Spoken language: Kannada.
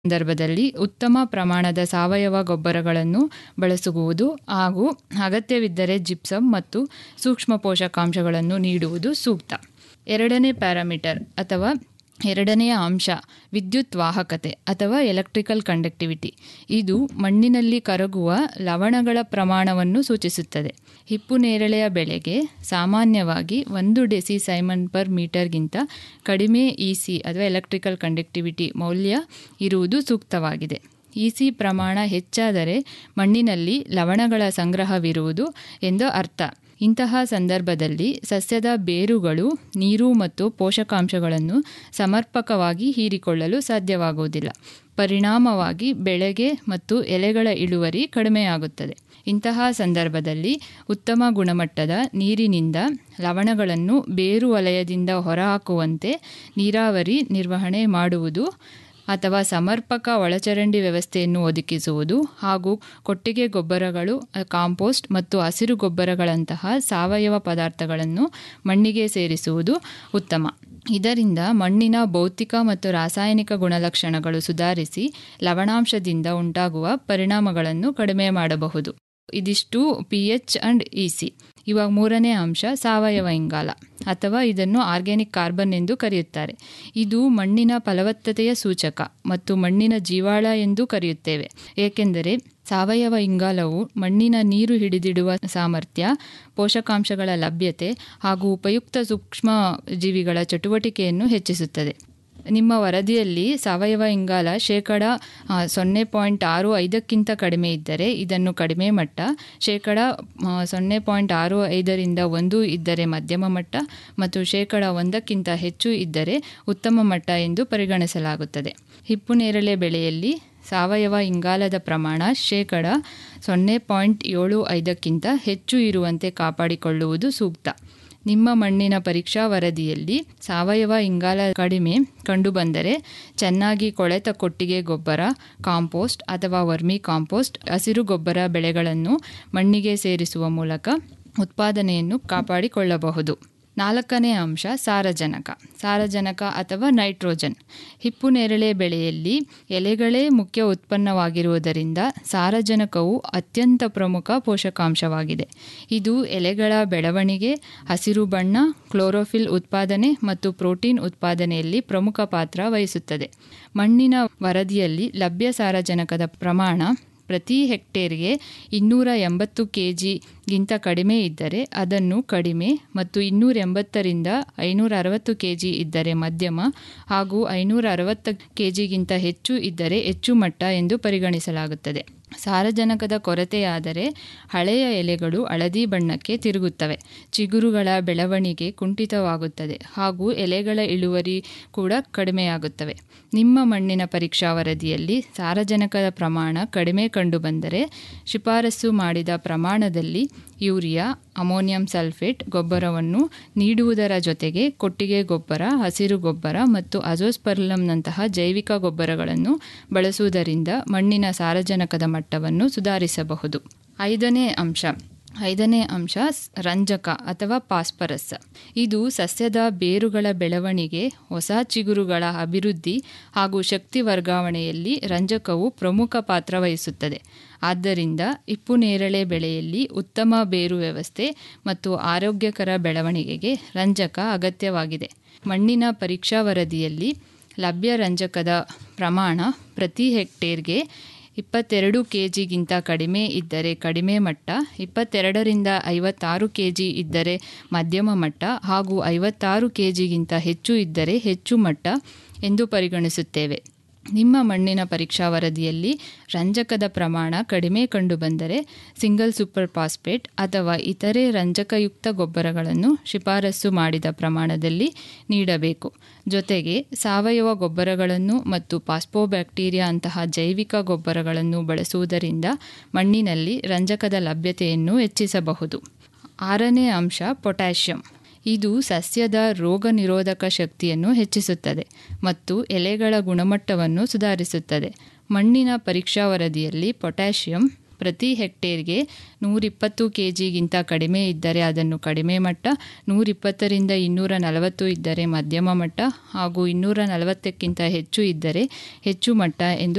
ಸಂದರ್ಭದಲ್ಲಿ ಉತ್ತಮ ಪ್ರಮಾಣದ ಸಾವಯವ ಗೊಬ್ಬರಗಳನ್ನು ಬಳಸುವುದು ಹಾಗೂ ಅಗತ್ಯವಿದ್ದರೆ ಜಿಪ್ಸಮ್ ಮತ್ತು ಸೂಕ್ಷ್ಮ ಪೋಷಕಾಂಶಗಳನ್ನು ನೀಡುವುದು ಸೂಕ್ತ ಎರಡನೇ ಪ್ಯಾರಾಮೀಟರ್ ಅಥವಾ ಎರಡನೆಯ ಅಂಶ ವಿದ್ಯುತ್ ವಾಹಕತೆ ಅಥವಾ ಎಲೆಕ್ಟ್ರಿಕಲ್ ಕಂಡಕ್ಟಿವಿಟಿ ಇದು ಮಣ್ಣಿನಲ್ಲಿ ಕರಗುವ ಲವಣಗಳ ಪ್ರಮಾಣವನ್ನು ಸೂಚಿಸುತ್ತದೆ ಹಿಪ್ಪು ನೇರಳೆಯ ಬೆಳೆಗೆ ಸಾಮಾನ್ಯವಾಗಿ ಒಂದು ಡೆಸಿ ಸೈಮನ್ ಪರ್ ಮೀಟರ್ಗಿಂತ ಕಡಿಮೆ ಇಸಿ ಅಥವಾ ಎಲೆಕ್ಟ್ರಿಕಲ್ ಕಂಡಕ್ಟಿವಿಟಿ ಮೌಲ್ಯ ಇರುವುದು ಸೂಕ್ತವಾಗಿದೆ ಇಸಿ ಪ್ರಮಾಣ ಹೆಚ್ಚಾದರೆ ಮಣ್ಣಿನಲ್ಲಿ ಲವಣಗಳ ಸಂಗ್ರಹವಿರುವುದು ಎಂದು ಅರ್ಥ ಇಂತಹ ಸಂದರ್ಭದಲ್ಲಿ ಸಸ್ಯದ ಬೇರುಗಳು ನೀರು ಮತ್ತು ಪೋಷಕಾಂಶಗಳನ್ನು ಸಮರ್ಪಕವಾಗಿ ಹೀರಿಕೊಳ್ಳಲು ಸಾಧ್ಯವಾಗುವುದಿಲ್ಲ ಪರಿಣಾಮವಾಗಿ ಬೆಳೆಗೆ ಮತ್ತು ಎಲೆಗಳ ಇಳುವರಿ ಕಡಿಮೆಯಾಗುತ್ತದೆ ಇಂತಹ ಸಂದರ್ಭದಲ್ಲಿ ಉತ್ತಮ ಗುಣಮಟ್ಟದ ನೀರಿನಿಂದ ಲವಣಗಳನ್ನು ಬೇರು ವಲಯದಿಂದ ಹೊರಹಾಕುವಂತೆ ನೀರಾವರಿ ನಿರ್ವಹಣೆ ಮಾಡುವುದು ಅಥವಾ ಸಮರ್ಪಕ ಒಳಚರಂಡಿ ವ್ಯವಸ್ಥೆಯನ್ನು ಒದಗಿಸುವುದು ಹಾಗೂ ಕೊಟ್ಟಿಗೆ ಗೊಬ್ಬರಗಳು ಕಾಂಪೋಸ್ಟ್ ಮತ್ತು ಹಸಿರು ಗೊಬ್ಬರಗಳಂತಹ ಸಾವಯವ ಪದಾರ್ಥಗಳನ್ನು ಮಣ್ಣಿಗೆ ಸೇರಿಸುವುದು ಉತ್ತಮ ಇದರಿಂದ ಮಣ್ಣಿನ ಭೌತಿಕ ಮತ್ತು ರಾಸಾಯನಿಕ ಗುಣಲಕ್ಷಣಗಳು ಸುಧಾರಿಸಿ ಲವಣಾಂಶದಿಂದ ಉಂಟಾಗುವ ಪರಿಣಾಮಗಳನ್ನು ಕಡಿಮೆ ಮಾಡಬಹುದು ಇದಿಷ್ಟು P H and E C ಇವಾಗ ಮೂರನೇ ಅಂಶ ಸಾವಯವ ಇಂಗಾಲ ಅಥವಾ ಇದನ್ನು ಆರ್ಗ್ಯಾನಿಕ್ ಕಾರ್ಬನ್ ಎಂದು ಕರೆಯುತ್ತಾರೆ ಇದು ಮಣ್ಣಿನ ಫಲವತ್ತತೆಯ ಸೂಚಕ ಮತ್ತು ಮಣ್ಣಿನ ಜೀವಾಳ ಎಂದು ಕರೆಯುತ್ತೇವೆ ಏಕೆಂದರೆ ಸಾವಯವ ಇಂಗಾಲವು ಮಣ್ಣಿನ ನೀರು ಹಿಡಿದಿಡುವ ಸಾಮರ್ಥ್ಯ ಪೋಷಕಾಂಶಗಳ ಲಭ್ಯತೆ ಹಾಗೂ ಉಪಯುಕ್ತ ಸೂಕ್ಷ್ಮ ಜೀವಿಗಳ ಚಟುವಟಿಕೆಯನ್ನು ಹೆಚ್ಚಿಸುತ್ತದೆ ನಿಮ್ಮ ವರದಿಯಲ್ಲಿ ಸಾವಯವ ಇಂಗಾಲ ಶೇಕಡ ಸೊನ್ನೆ ಪಾಯಿಂಟ್ ಆರು ಐದಕ್ಕಿಂತ ಕಡಿಮೆ ಇದ್ದರೆ ಇದನ್ನು ಕಡಿಮೆ ಮಟ್ಟ ಶೇಕಡ ಸೊನ್ನೆ ಪಾಯಿಂಟ್ ಆರು ಐದರಿಂದ ಒಂದು ಇದ್ದರೆ ಮಧ್ಯಮ ಮಟ್ಟ ಮತ್ತು ಶೇಕಡ ಒಂದಕ್ಕಿಂತ ಹೆಚ್ಚು ಇದ್ದರೆ ಉತ್ತಮ ಮಟ್ಟ ಎಂದು ಪರಿಗಣಿಸಲಾಗುತ್ತದೆ ಹಿಪ್ಪು ನೇರಳೆ ಬೆಳೆಯಲ್ಲಿ ಸಾವಯವ ಇಂಗಾಲದ ಪ್ರಮಾಣ ಶೇಕಡ ಸೊನ್ನೆ ಪಾಯಿಂಟ್ ಏಳು ಐದಕ್ಕಿಂತ ಹೆಚ್ಚು ಇರುವಂತೆ ಕಾಪಾಡಿಕೊಳ್ಳುವುದು ಸೂಕ್ತ ನಿಮ್ಮ ಮಣ್ಣಿನ ಪರೀಕ್ಷಾ ವರದಿಯಲ್ಲಿ ಸಾವಯವ ಇಂಗಾಲ ಕಡಿಮೆ ಕಂಡುಬಂದರೆ ಚೆನ್ನಾಗಿ ಕೊಳೆತ ಕೊಟ್ಟಿಗೆ ಗೊಬ್ಬರ ಕಾಂಪೋಸ್ಟ್ ಅಥವಾ ವರ್ಮಿ ಕಾಂಪೋಸ್ಟ್ ಹಸಿರು ಗೊಬ್ಬರ ಬೆಳೆಗಳನ್ನು ಮಣ್ಣಿಗೆ ಸೇರಿಸುವ ಮೂಲಕ ಉತ್ಪಾದನೆಯನ್ನು ಕಾಪಾಡಿಕೊಳ್ಳಬಹುದು ನಾಲ್ಕನೇ ಅಂಶ ಸಾರಜನಕ ಸಾರಜನಕ ಅಥವಾ ನೈಟ್ರೋಜನ್ ಹಿಪ್ಪು ನೇರಳೆ ಬೆಳೆಯಲ್ಲಿ ಎಲೆಗಳೇ ಮುಖ್ಯ ಉತ್ಪನ್ನವಾಗಿರುವುದರಿಂದ ಸಾರಜನಕವು ಅತ್ಯಂತ ಪ್ರಮುಖ ಪೋಷಕಾಂಶವಾಗಿದೆ ಇದು ಎಲೆಗಳ ಬೆಳವಣಿಗೆ ಹಸಿರು ಬಣ್ಣ ಕ್ಲೋರೋಫಿಲ್ ಉತ್ಪಾದನೆ ಮತ್ತು ಪ್ರೋಟೀನ್ ಉತ್ಪಾದನೆಯಲ್ಲಿ ಪ್ರಮುಖ ಪಾತ್ರ ವಹಿಸುತ್ತದೆ ಮಣ್ಣಿನ ವರದಿಯಲ್ಲಿ ಲಭ್ಯ ಸಾರಜನಕದ ಪ್ರಮಾಣ ಪ್ರತಿ ಹೆಕ್ಟೇರ್ಗೆ ಇನ್ನೂರ ಎಂಬತ್ತು ಕೆ ಜಿಗಿಂತ ಕಡಿಮೆ ಇದ್ದರೆ ಅದನ್ನು ಕಡಿಮೆ ಮತ್ತು ಇನ್ನೂರ ಎಂಬತ್ತರಿಂದ ಐನೂರ ಅರವತ್ತು ಕೆ ಜಿ ಇದ್ದರೆ ಮಧ್ಯಮ ಹಾಗೂ ಐನೂರ ಅರವತ್ತು ಕೆ ಜಿಗಿಂತ ಹೆಚ್ಚು ಇದ್ದರೆ ಹೆಚ್ಚು ಮಟ್ಟ ಎಂದು ಪರಿಗಣಿಸಲಾಗುತ್ತದೆ ಸಾರಜನಕದ ಕೊರತೆಯಾದರೆ ಹಳೆಯ ಎಲೆಗಳು ಹಳದಿ ಬಣ್ಣಕ್ಕೆ ತಿರುಗುತ್ತವೆ ಚಿಗುರುಗಳ ಬೆಳವಣಿಗೆ ಕುಂಠಿತವಾಗುತ್ತದೆ ಹಾಗೂ ಎಲೆಗಳ ಇಳುವರಿ ಕೂಡ ಕಡಿಮೆಯಾಗುತ್ತವೆ ನಿಮ್ಮ ಮಣ್ಣಿನ ಪರೀಕ್ಷಾ ವರದಿಯಲ್ಲಿ ಸಾರಜನಕದ ಪ್ರಮಾಣ ಕಡಿಮೆ ಕಂಡುಬಂದರೆ ಶಿಫಾರಸು ಮಾಡಿದ ಪ್ರಮಾಣದಲ್ಲಿ ಯೂರಿಯಾ ಅಮೋನಿಯಂ ಸಲ್ಫೇಟ್ ಗೊಬ್ಬರವನ್ನು ನೀಡುವುದರ ಜೊತೆಗೆ ಕೊಟ್ಟಿಗೆ ಗೊಬ್ಬರ ಹಸಿರು ಗೊಬ್ಬರ ಮತ್ತು ಅಜೋಸ್ಪರ್ಲಂನಂತಹ ಜೈವಿಕ ಗೊಬ್ಬರಗಳನ್ನು ಬಳಸುವುದರಿಂದ ಮಣ್ಣಿನ ಸಾರಜನಕದ ಮಟ್ಟವನ್ನು ಸುಧಾರಿಸಬಹುದು ಐದನೇ ಅಂಶ ಐದನೇ ಅಂಶ ರಂಜಕ ಅಥವಾ ಪಾಸ್ಪರಸ್ ಇದು ಸಸ್ಯದ ಬೇರುಗಳ ಬೆಳವಣಿಗೆ ಹೊಸ ಚಿಗುರುಗಳ ಅಭಿವೃದ್ಧಿ ಹಾಗೂ ಶಕ್ತಿ ವರ್ಗಾವಣೆಯಲ್ಲಿ ರಂಜಕವು ಪ್ರಮುಖ ಪಾತ್ರ ವಹಿಸುತ್ತದೆ ಆದ್ದರಿಂದ ಇಪ್ಪು ನೇರಳೆ ಬೆಳೆಯಲ್ಲಿ ಉತ್ತಮ ಬೇರು ವ್ಯವಸ್ಥೆ ಮತ್ತು ಆರೋಗ್ಯಕರ ಬೆಳವಣಿಗೆಗೆ ರಂಜಕ ಅಗತ್ಯವಾಗಿದೆ ಮಣ್ಣಿನ ಪರೀಕ್ಷಾ ವರದಿಯಲ್ಲಿ ಲಭ್ಯ ರಂಜಕದ ಪ್ರಮಾಣ ಪ್ರತಿ ಹೆಕ್ಟೇರ್ಗೆ ಇಪ್ಪತ್ತೆರಡು ಕೆ ಜಿಗಿಂತ ಕಡಿಮೆ ಇದ್ದರೆ ಕಡಿಮೆ ಮಟ್ಟ ಇಪ್ಪತ್ತೆರಡರಿಂದ ಐವತ್ತಾರು ಕೆ ಜಿ ಇದ್ದರೆ ಮಧ್ಯಮ ಮಟ್ಟ ಹಾಗೂ ಐವತ್ತಾರು ಕೆ ಜಿಗಿಂತ ಹೆಚ್ಚು ಇದ್ದರೆ ಹೆಚ್ಚು ಮಟ್ಟ ಎಂದು ಪರಿಗಣಿಸುತ್ತೇವೆ ನಿಮ್ಮ ಮಣ್ಣಿನ ಪರೀಕ್ಷಾ ವರದಿಯಲ್ಲಿ ರಂಜಕದ ಪ್ರಮಾಣ ಕಡಿಮೆ ಕಂಡುಬಂದರೆ ಸಿಂಗಲ್ ಸೂಪರ್ ಫಾಸ್ಫೇಟ್ ಅಥವಾ ಇತರೆ ರಂಜಕಯುಕ್ತ ಗೊಬ್ಬರಗಳನ್ನು ಶಿಫಾರಸು ಮಾಡಿದ ಪ್ರಮಾಣದಲ್ಲಿ ನೀಡಬೇಕು ಜೊತೆಗೆ ಸಾವಯವ ಗೊಬ್ಬರಗಳನ್ನು ಮತ್ತು ಪಾಸ್ಪೋಬ್ಯಾಕ್ಟೀರಿಯಾ ಅಂತಹ ಜೈವಿಕ ಗೊಬ್ಬರಗಳನ್ನು ಬಳಸುವುದರಿಂದ ಮಣ್ಣಿನಲ್ಲಿ ರಂಜಕದ ಲಭ್ಯತೆಯನ್ನು ಹೆಚ್ಚಿಸಬಹುದು ಆರನೇ ಅಂಶ ಪೊಟ್ಯಾಷಿಯಂ ಇದು ಸಸ್ಯದ ರೋಗ ನಿರೋಧಕ ಶಕ್ತಿಯನ್ನು ಹೆಚ್ಚಿಸುತ್ತದೆ ಮತ್ತು ಎಲೆಗಳ ಗುಣಮಟ್ಟವನ್ನು ಸುಧಾರಿಸುತ್ತದೆ ಮಣ್ಣಿನ ಪರೀಕ್ಷಾ ವರದಿಯಲ್ಲಿ ಪೊಟ್ಯಾಷಿಯಂ ಪ್ರತಿ ಹೆಕ್ಟೇರ್ಗೆ ನೂರಿಪ್ಪತ್ತು ಕೆ ಜಿಗಿಂತ ಕಡಿಮೆ ಇದ್ದರೆ ಅದನ್ನು ಕಡಿಮೆ ಮಟ್ಟ ನೂರಿಪ್ಪತ್ತರಿಂದ ಇನ್ನೂರ ನಲವತ್ತು ಇದ್ದರೆ ಮಧ್ಯಮ ಮಟ್ಟ ಹಾಗೂ ಇನ್ನೂರ ನಲವತ್ತಕ್ಕಿಂತ ಹೆಚ್ಚು ಇದ್ದರೆ ಹೆಚ್ಚು ಮಟ್ಟ ಎಂದು